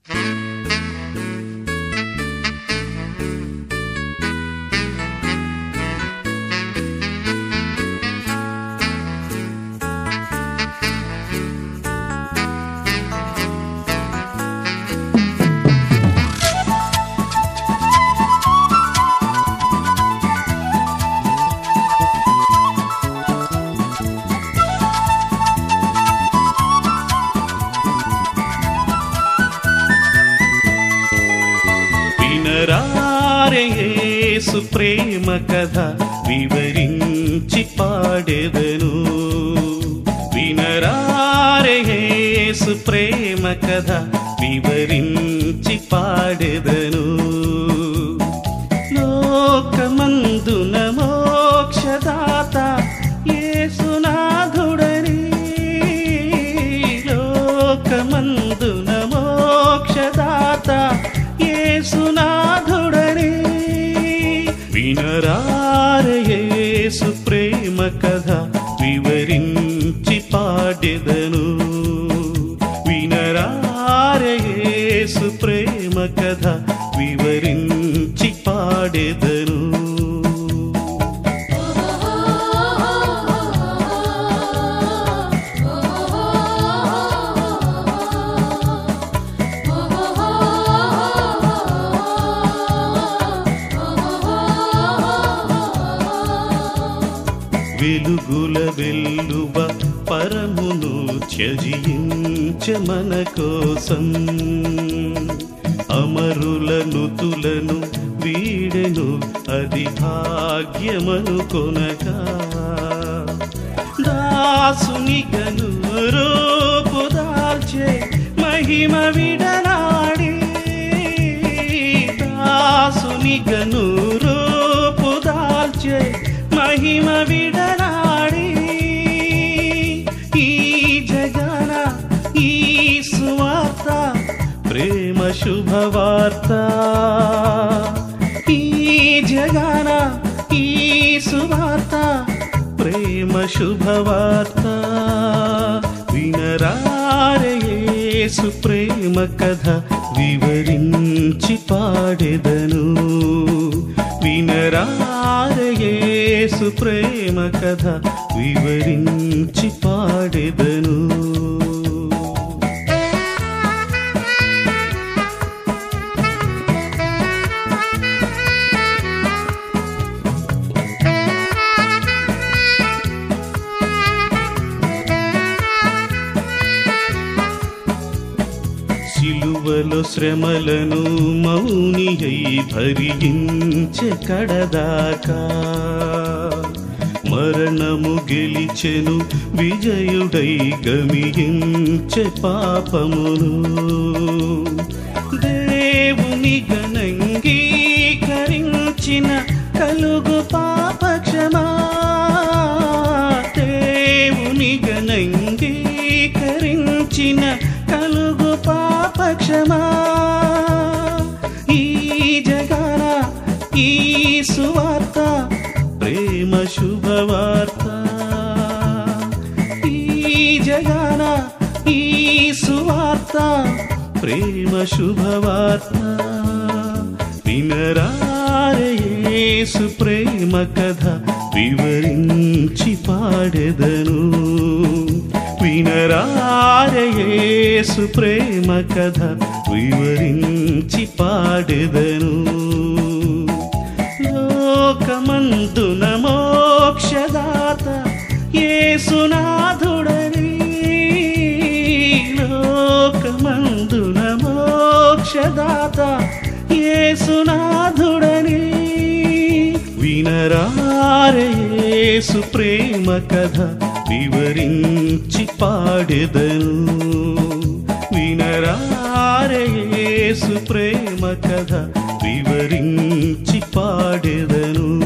వినరారే యేసు ప్రేమ కథ వివరించి పాడెదను వినరారే యేసు ప్రేమ కథ వివరించి పాడెదను లోకమందున మోక్షదాత యేసునాథుడని లోకమందున మోక్షదాత యేసునాథుడని వినరార యేసు ప్రేమ కథ వివరించి పాడెదను వినరార యేసు ప్రేమ కథ వివరించి పాడెదను వెలుగుల వెల్లువ పరమును త్యజించ మన కోసం అమరుల నుతులను వీడెను అది భాగ్యమను కొనగా దాసుని గను రూపు దాల్చే మహిమ విడనాడి దాసుని గను రూపు దాల్చే మహిమ విడనాడి ఈ జగన ఈ సువార్త ప్రేమ శుభవార్త ఈ జగన ఈ సువార్త ప్రేమ శుభవార్త వినరారయేసు ప్రేమ కథ వివరించి పాడెదను వినరారయేసు ప్రేమ కథ వివరించి పాడెదను సిలువలో శ్రమలను మౌని అయి భరించే కడదాకా మరణము గెలిచెను విజయుడై గమియించే పాపమును దేవుని గణంగీకరించిన కలుగు పాపక్షమా దేవుని గణంగీకరించిన కలుగు పాపక్షమా ఈ జగన ఈ సువార్త ప్రేమ శుభవార్త ఈ జగన ఈ సువార్త ప్రేమ శుభవార్త వినరారయేసు ప్రేమ కథ వివరించి పాడెదను వినరారయేసు ప్రేమ కథ వివరించి పాడెదను లోకమందున మోక్షదాత యేసునాథుడని లోకమందున మోక్షదాత యేసునాథుడని వినరారయేసు ప్రేమ కథ వివరించి పాడెదను వినరారయేసు ప్రేమ కథ వివరించి పాడెదను